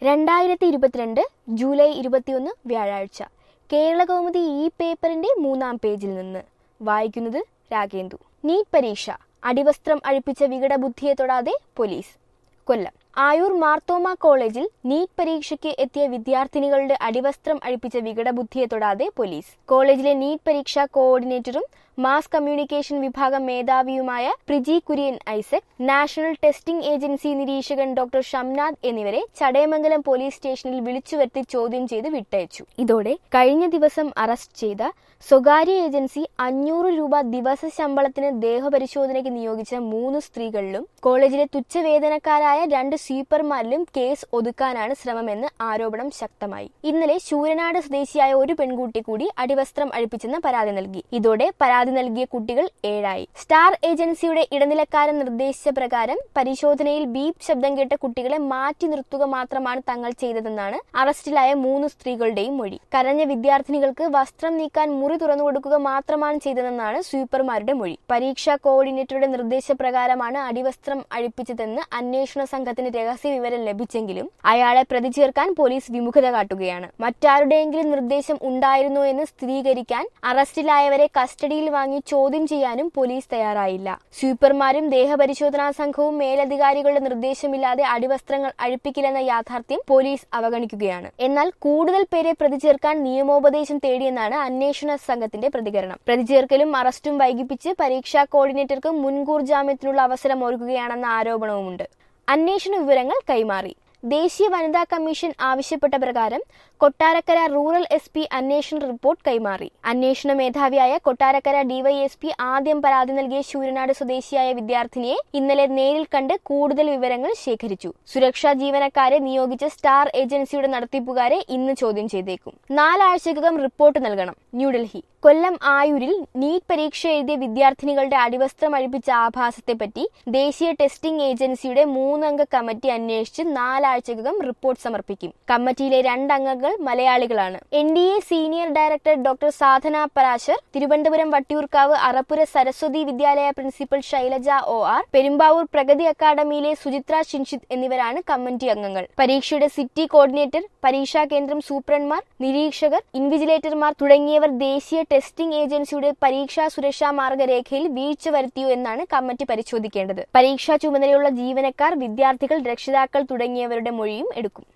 രണ്ടായിരത്തി ഇരുപത്തിരണ്ട് ജൂലൈ ഇരുപത്തിയൊന്ന് വ്യാഴാഴ്ച കേരളകൗമുദി ഈ പേപ്പറിന്റെ മൂന്നാം പേജിൽ നിന്ന് വായിക്കുന്നത് രാഗേന്ദു നീറ്റ് പരീക്ഷ അടിവസ്ത്രം അഴിപ്പിച്ച വികടബുദ്ധിയെ തൊടാതെ പോലീസ് കൊല്ലം ആയൂർ മാർത്തോമ കോളേജിൽ നീറ്റ് പരീക്ഷയ്ക്ക് എത്തിയ വിദ്യാർത്ഥിനികളുടെ അടിവസ്ത്രം അഴിപ്പിച്ച വികടബുദ്ധിയെ തൊടാതെ പോലീസ് കോളേജിലെ നീറ്റ് പരീക്ഷാ കോർഡിനേറ്ററും മാസ് കമ്മ്യൂണിക്കേഷൻ വിഭാഗം മേധാവിയുമായ Priji Kurian Isaac national testing agency നിരീക്ഷകൻ ഡോക്ടർ ഷംനാഥ് എന്നിവരെ ചടയമംഗലം പോലീസ് സ്റ്റേഷനിൽ വിളിച്ചുവരുത്തി ചോദ്യം ചെയ്ത് വിട്ടയച്ചു ഇതോടെ കഴിഞ്ഞ ദിവസം അറസ്റ്റ് ചെയ്ത സ്വകാര്യ ഏജൻസി അഞ്ഞൂറ് രൂപ ദിവസ ശമ്പളത്തിന് ദേഹപരിശോധനയ്ക്ക് നിയോഗിച്ച മൂന്ന് സ്ത്രീകളിലും കോളേജിലെ തുച്ഛവേതനക്കാരായ രണ്ട് സ്വീപ്പർമാരിലും കേസ് ഒതുക്കാനാണ് ശ്രമമെന്ന് ആരോപണം ശക്തമായി ഇന്നലെ ശൂരനാട് സ്വദേശിയായ ഒരു പെൺകുട്ടി കൂടി അടിവസ്ത്രം അഴിപ്പിച്ചെന്ന് പരാതി നൽകി ഇതോടെ പരാതി നൽകിയ കുട്ടികൾ ഏഴായി സ്റ്റാർ ഏജൻസിയുടെ ഇടനിലക്കാരൻ നിർദ്ദേശിച്ച പ്രകാരം പരിശോധനയിൽ ബീപ് ശബ്ദം കേട്ട കുട്ടികളെ മാറ്റി നിർത്തുക മാത്രമാണ് തങ്ങൾ ചെയ്തതെന്നാണ് അറസ്റ്റിലായ മൂന്ന് സ്ത്രീകളുടെയും മൊഴി കരഞ്ഞ വിദ്യാർത്ഥിനികൾക്ക് വസ്ത്രം നീക്കാൻ മുറി തുറന്നു കൊടുക്കുക മാത്രമാണ് ചെയ്തതെന്നാണ് സ്വീപ്പർമാരുടെ മൊഴി പരീക്ഷാ കോർഡിനേറ്ററുടെ നിർദ്ദേശപ്രകാരമാണ് അടിവസ്ത്രം അഴിപ്പിച്ചതെന്ന് അന്വേഷണ സംഘത്തിന് രഹസ്യ വിവരം ലഭിച്ചെങ്കിലും അയാളെ പ്രതി ചേർക്കാൻ പോലീസ് വിമുഖത കാട്ടുകയാണ് മറ്റാരുടെയെങ്കിലും നിർദ്ദേശം ഉണ്ടായിരുന്നോ എന്ന് സ്ഥിരീകരിക്കാൻ അറസ്റ്റിലായവരെ കസ്റ്റഡിയിൽ വാങ്ങി ചോദ്യം ചെയ്യാനും പോലീസ് തയ്യാറായില്ല സ്വീപ്പർമാരും ദേഹപരിശോധനാ സംഘവും മേലധികാരികളുടെ നിർദ്ദേശമില്ലാതെ അടിവസ്ത്രങ്ങൾ അഴിപ്പിക്കില്ലെന്ന യാഥാർത്ഥ്യം പോലീസ് അവഗണിക്കുകയാണ് എന്നാൽ കൂടുതൽ പേരെ പ്രതി ചേർക്കാൻ നിയമോപദേശം തേടിയെന്നാണ് അന്വേഷണ സംഘത്തിന്റെ പ്രതികരണം പ്രതിചേർക്കലും അറസ്റ്റും വൈകിപ്പിച്ച് പരീക്ഷാ കോർഡിനേറ്റർക്ക് മുൻകൂർ ജാമ്യത്തിനുള്ള അവസരം ഒരുക്കുകയാണെന്ന ആരോപണവുമുണ്ട് അന്വേഷണ വിവരങ്ങൾ കൈമാറി ദേശീയ വനിതാ കമ്മീഷൻ ആവശ്യപ്പെട്ട പ്രകാരം കൊട്ടാരക്കര റൂറൽ എസ് പി അന്വേഷണ റിപ്പോർട്ട് കൈമാറി അന്വേഷണ മേധാവിയായ കൊട്ടാരക്കര ഡിവൈഎസ്പി ആദ്യം പരാതി നൽകിയ ശൂരനാട് സ്വദേശിയായ വിദ്യാർത്ഥിനിയെ ഇന്നലെ നേരിൽ കണ്ട് കൂടുതൽ വിവരങ്ങൾ ശേഖരിച്ചു സുരക്ഷാ ജീവനക്കാരെ നിയോഗിച്ച സ്റ്റാർ ഏജൻസിയുടെ നടത്തിപ്പുകാരെ ഇന്ന് ചോദ്യം ചെയ്തേക്കും നാലാഴ്ചക്കകം റിപ്പോർട്ട് നൽകണം ന്യൂഡൽഹി കൊല്ലം ആയൂരിൽ നീറ്റ് പരീക്ഷ എഴുതിയ വിദ്യാർത്ഥിനികളുടെ അടിവസ്ത്രം അഴിപ്പിച്ച ആഭാസത്തെപ്പറ്റി ദേശീയ ടെസ്റ്റിംഗ് ഏജൻസിയുടെ മൂന്നംഗ കമ്മിറ്റി അന്വേഷിച്ച് നാലാഴ്ചക്കകം റിപ്പോർട്ട് സമർപ്പിക്കും കമ്മിറ്റിയിലെ രണ്ടംഗങ്ങൾ മലയാളികളാണ് N D A senior director doctor Sadhana Parashar Thiruvananthapuram Vattiyoorkavu Arappura Saraswathi Vidyalaya principal Shailaja O R Perumbavoor Pragathi അക്കാദമിയിലെ സുചിത്ര ചിൻഷിത് എന്നിവരാണ് കമ്മിറ്റി അംഗങ്ങൾ പരീക്ഷയുടെ സിറ്റി കോർഡിനേറ്റർ പരീക്ഷാ കേന്ദ്രം സൂപ്രണ്ട്മാർ നിരീക്ഷകർ ഇൻവിജിലേറ്റർമാർ തുടങ്ങിയവർ ദേശീയ ടെസ്റ്റിംഗ് ഏജൻസിയുടെ പരീക്ഷാ സുരക്ഷാ മാർഗരേഖയിൽ വീഴ്ച വരുത്തിയോ എന്നാണ് കമ്മിറ്റി പരിശോധിക്കേണ്ടത് പരീക്ഷാ ചുമതലയുള്ള ജീവനക്കാർ വിദ്യാർത്ഥികൾ രക്ഷിതാക്കൾ തുടങ്ങിയവരുടെ മൊഴിയും എടുക്കും